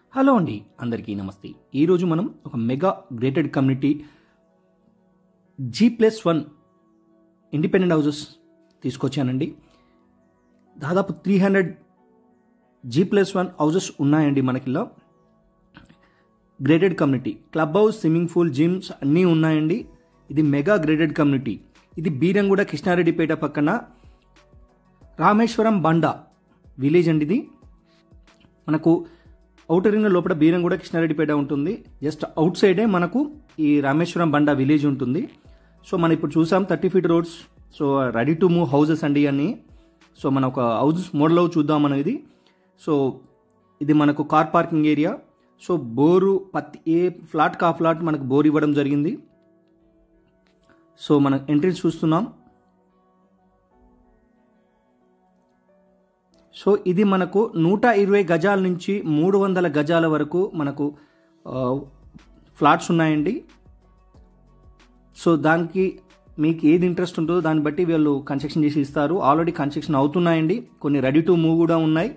hello అండి అందరికీ నమస్తే ఈరోజు మనం ఒక mega gated community G plus one independent houses తీసుకొచ్చానండి దాదాపు three hundred G plus one houses ఉన్నాయండి మనకిలో gated community club house swimming pool gyms అన్నీ ఉన్నాయండి ఇది మెగా గ్రేటెడ్ కమ్యూనిటీ ఇది బీరంగూడ కృష్ణారెడ్డిపేట పక్కన రామేశ్వరం బండ విలేజ్ అండి ఇది మనకు అవుటర్ రింగ్ లోపల బీరం కూడా కృష్ణారెడ్డిపేట ఉంటుంది జస్ట్ అవుట్ సైడే మనకు ఈ రామేశ్వరం బండ విలేజ్ ఉంటుంది సో మనం ఇప్పుడు చూసాం thirty feet roads so ready to move houses అండి అన్ని సో మన ఒక హౌస్ మోడల్ చూద్దాం మనం ఇది సో ఇది మనకు car parking area so bore పత్తి ఏ ఫ్లాట్ కా ఫ్లాట్ మనకు బోర్ ఇవ్వడం జరిగింది సో మనం ఎంట్రీస్ చూస్తున్నాం సో ఇది మనకు నూట ఇరవై గజాల నుంచి మూడు వందల గజాల వరకు మనకు ఆ, ఫ్లాట్స్ ఉన్నాయండి సో దానికి మీకు ఏది ఇంట్రెస్ట్ ఉంటుందో దాన్ని బట్టి వీళ్ళు కన్స్ట్రక్షన్ చేసి ఇస్తారు ఆల్రెడీ కన్స్ట్రక్షన్ అవుతున్నాయండి కొన్ని రెడీ టు మూవ్ కూడా ఉన్నాయి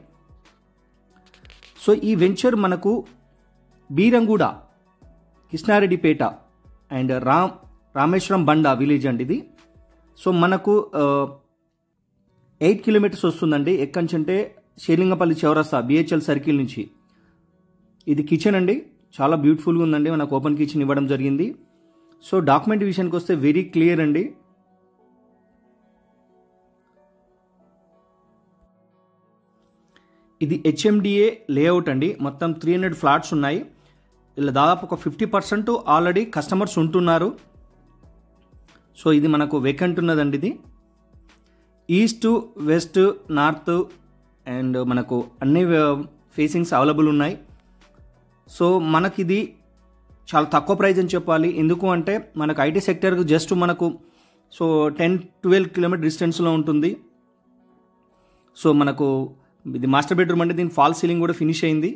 సో ఈ వెంచర్ మనకు బీరంగూడ కృష్ణారెడ్డిపేట అండ్ రామ్ రామేశ్వరం బండ విలేజ్ అండి ఇది సో మనకు ఆ, ఎయిట్ కిలోమీటర్స్ వస్తుందండి ఎక్కడి నుంచి అంటే షేలింగపల్లి చౌరస్తా బిహెచ్ఎల్ సర్కిల్ నుంచి ఇది కిచెన్ అండి చాలా బ్యూటిఫుల్గా ఉందండి మనకు ఓపెన్ కిచెన్ ఇవ్వడం జరిగింది సో డాక్యుమెంట్ విషయానికి వస్తే వెరీ క్లియర్ అండి ఇది హెచ్ఎండిఏ లేఅవుట్ అండి మొత్తం త్రీ హండ్రెడ్ ఫ్లాట్స్ ఉన్నాయి ఇలా దాదాపు ఒక ఫిఫ్టీ పర్సెంట్ ఆల్రెడీ కస్టమర్స్ ఉంటున్నారు సో ఇది మనకు వేకెంట్ ఉన్నదండి ఇది ఈస్ట్ వెస్ట్ నార్త్ అండ్ మనకు అన్ని ఫేసింగ్స్ అవైలబుల్ ఉన్నాయి సో మనకిది చాలా తక్కువ ప్రైస్ అని చెప్పాలి ఎందుకు అంటే మనకు ఐటీ సెక్టర్కి జస్ట్ మనకు సో టెన్ ట్వెల్వ్ కిలోమీటర్ డిస్టెన్స్లో ఉంటుంది సో మనకు ఇది మాస్టర్ బెడ్రూమ్ అంటే దీని ఫాల్ సీలింగ్ కూడా ఫినిష్ అయింది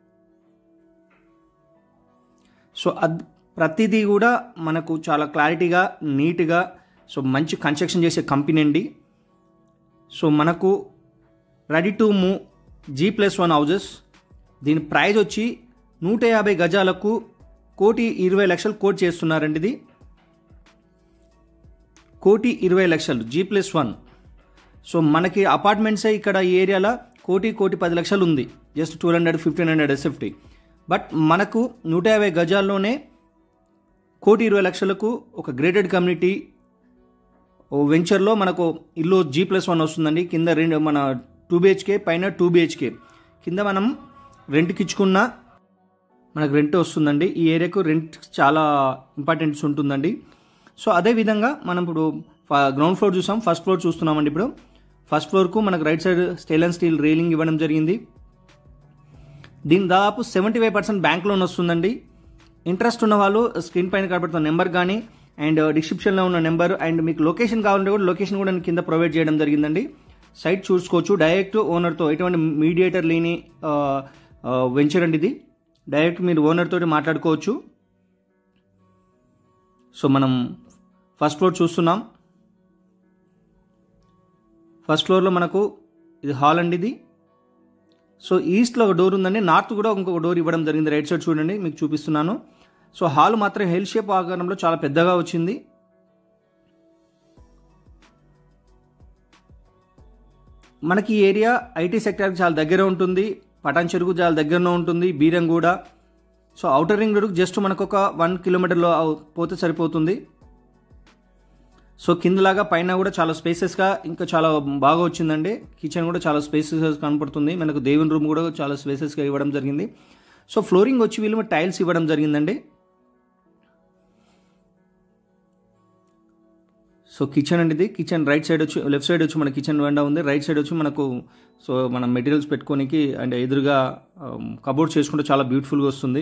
సో అద్ ప్రతిదీ కూడా మనకు చాలా క్లారిటీగా నీట్గా సో మంచి కన్స్ట్రక్షన్ చేసే కంపెనీ అండి సో మనకు ready to move G plus one houses దీని ప్రైజ్ వచ్చి నూట యాభై గజాలకు కోటి ఇరవై లక్షలు కోట్ చేస్తున్నారండి ఇది కోటి ఇరవై లక్షలు జీ ప్లస్ వన్ సో మనకి అపార్ట్మెంట్సే ఇక్కడ ఈ ఏరియాలో కోటి కోటి పది లక్షలు ఉంది just two hundred fifteen hundred SFT but మనకు నూట యాభై గజాల్లోనే కోటి ఇరవై లక్షలకు ఒక గ్రేటెడ్ కమ్యూనిటీ ఓ వెంచర్లో మనకు ఇల్లు జీ ప్లస్ వన్ వస్తుందండి కింద రెండు మన టూ బిహెచ్కే పైన టూ బిహెచ్కే కింద మనం రెంట్కి ఇచ్చుకున్న మనకు రెంట్ వస్తుందండి ఈ ఏరియాకు రెంట్ చాలా ఇంపార్టెన్స్ ఉంటుందండి సో అదే విధంగా మనం ఇప్పుడు గ్రౌండ్ ఫ్లోర్ చూసాం ఫస్ట్ ఫ్లోర్ చూస్తున్నామండి ఇప్పుడు ఫస్ట్ ఫ్లోర్కు మనకు right side style and steel railing ఇవ్వడం జరిగింది దీని దాదాపు seventy five percent bank loan వస్తుందండి ఇంట్రెస్ట్ ఉన్న వాళ్ళు స్క్రీన్ పైన కనబడుతున్న నెంబర్ కానీ అండ్ డిస్క్రిప్షన్లో ఉన్న నెంబర్ అండ్ మీకు లొకేషన్ కావాలంటే కూడా లొకేషన్ కూడా నేను కింద ప్రొవైడ్ చేయడం జరిగిందండి సైట్ చూసుకోవచ్చు డైరెక్ట్ ఓనర్తో ఎటువంటి మీడియేటర్ లేని వెంచర్ అండి ఇది డైరెక్ట్ మీరు ఓనర్ తోటి మాట్లాడుకోవచ్చు సో మనం ఫస్ట్ ఫ్లోర్ చూస్తున్నాం ఫస్ట్ ఫ్లోర్లో మనకు ఇది హాల్ అండి ఇది సో ఈస్ట్లో ఒక డోర్ ఉందండి నార్త్ కూడా ఇంకొక డోర్ ఇవ్వడం జరిగింది రైట్ సైడ్ చూడండి మీకు చూపిస్తున్నాను సో హాల్ మాత్రం హెల్ షేప్ ఆకారంలో చాలా పెద్దగా వచ్చింది మనకి ఈ ఏరియా ఐటీ సెక్టర్కి చాలా దగ్గర ఉంటుంది పటాన్ చెరుకు చాలా దగ్గరలో ఉంటుంది Beeramguda so outer ring road just మనకు ఒక వన్ కిలోమీటర్లో పోతే సరిపోతుంది సో కిందలాగా పైన కూడా చాలా స్పేసెస్గా ఇంకా చాలా బాగా వచ్చిందండి కిచెన్ కూడా చాలా స్పేసెస్ కనపడుతుంది మనకు దేవుని రూమ్ కూడా చాలా స్పేసెస్గా ఇవ్వడం జరిగింది సో ఫ్లోరింగ్ వచ్చి వీళ్ళు టైల్స్ ఇవ్వడం జరిగిందండి సో కిచెన్ అండి ఇది కిచెన్ రైట్ సైడ్ వచ్చి లెఫ్ట్ సైడ్ వచ్చి మన కిచెన్ వెండా ఉంది రైట్ సైడ్ వచ్చి మనకు సో మన మెటీరియల్స్ పెట్టుకోనికి అండ్ ఎదురుగా కబోర్డ్ చేసుకుంటే చాలా బ్యూటిఫుల్గా వస్తుంది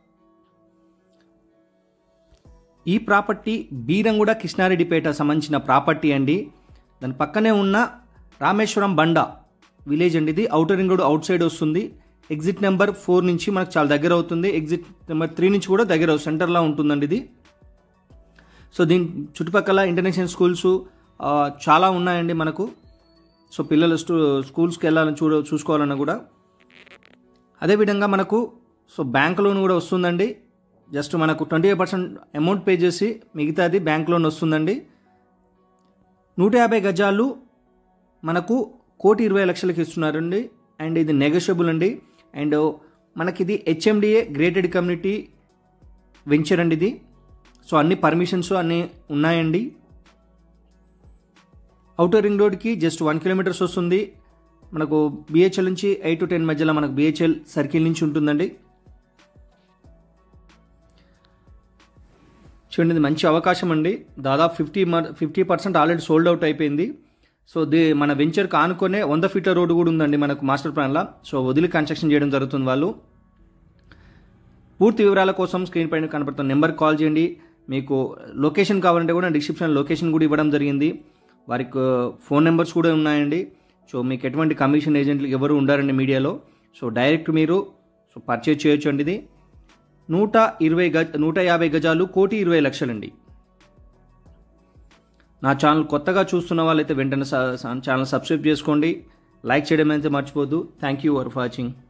ఈ ప్రాపర్టీ బీరంగూడ కృష్ణారెడ్డిపేట సంబంధించిన ప్రాపర్టీ అండి దాని పక్కనే ఉన్న రామేశ్వరం బండ విలేజ్ అండి ఇది outer ring road outside వస్తుంది ఎగ్జిట్ నెంబర్ ఫోర్ నుంచి మనకు చాలా దగ్గర అవుతుంది ఎగ్జిట్ నెంబర్ త్రీ నుంచి కూడా దగ్గర సెంటర్లో ఉంటుందండి ఇది సో దీని చుట్టుపక్కల ఇంటర్నేషనల్ స్కూల్స్ ఆ, చాలా ఉన్నాయండి మనకు సో పిల్లలు స్టూ స్కూల్స్కి వెళ్ళాలని చూడ చూసుకోవాలన్నా కూడా అదేవిధంగా మనకు సో బ్యాంక్ లోన్ కూడా వస్తుందండి జస్ట్ మనకు twenty five percent amount pay చేసి మిగతాది బ్యాంక్ లోన్ వస్తుందండి నూట యాభై గజాలు మనకు కోటి ఇరవై లక్షలకి ఇస్తున్నారండి అండ్ ఇది నెగోషియబుల్ అండి అండ్ మనకి ఇది హెచ్ఎండిఏ గ్రేటెడ్ కమ్యూనిటీ వెంచర్ అండి ఇది సో అన్ని పర్మిషన్స్ అన్నీ ఉన్నాయండి అవుటర్ రింగ్ రోడ్కి జస్ట్ వన్ కిలోమీటర్స్ వస్తుంది మనకు బిహెచ్ఎల్ నుంచి ఎయిట్ టు టెన్ మధ్యలో మనకు బిహెచ్ఎల్ సర్కిల్ నుంచి ఉంటుందండి చూడండి ఇది మంచి అవకాశం అండి దాదాపు fifty fifty percent already sold out అయిపోయింది సో ది మన వెంచర్కి ఆనుకొనే వంద ఫీట్ల రోడ్డు కూడా ఉందండి మనకు మాస్టర్ ప్లాన్లో సో వదిలి కన్స్ట్రక్షన్ చేయడం జరుగుతుంది వాళ్ళు పూర్తి వివరాల కోసం స్క్రీన్ పైన కనపడుతున్న నెంబర్కి కాల్ చేయండి మీకు లొకేషన్ కావాలంటే కూడా డిస్క్రిప్షన్ లొకేషన్ కూడా ఇవ్వడం జరిగింది వారికి ఫోన్ నెంబర్స్ కూడా ఉన్నాయండి సో మీకు ఎటువంటి కమిషన్ ఏజెంట్లు ఎవరు ఉండారండి మీడియాలో సో డైరెక్ట్ మీరు సో పర్చేజ్ చేయొచ్చు అండి ఇది నూట ఇరవై గజ నూట యాభై గజాలు కోటి ఇరవై లక్షలండి నా ఛానల్ కొత్తగా చూస్తున్న వాళ్ళైతే వెంటనే ఛానల్ సబ్స్క్రైబ్ చేసుకోండి లైక్ చేయడం అయితే మర్చిపోద్దు థ్యాంక్ యూ ఫర్ వాచింగ్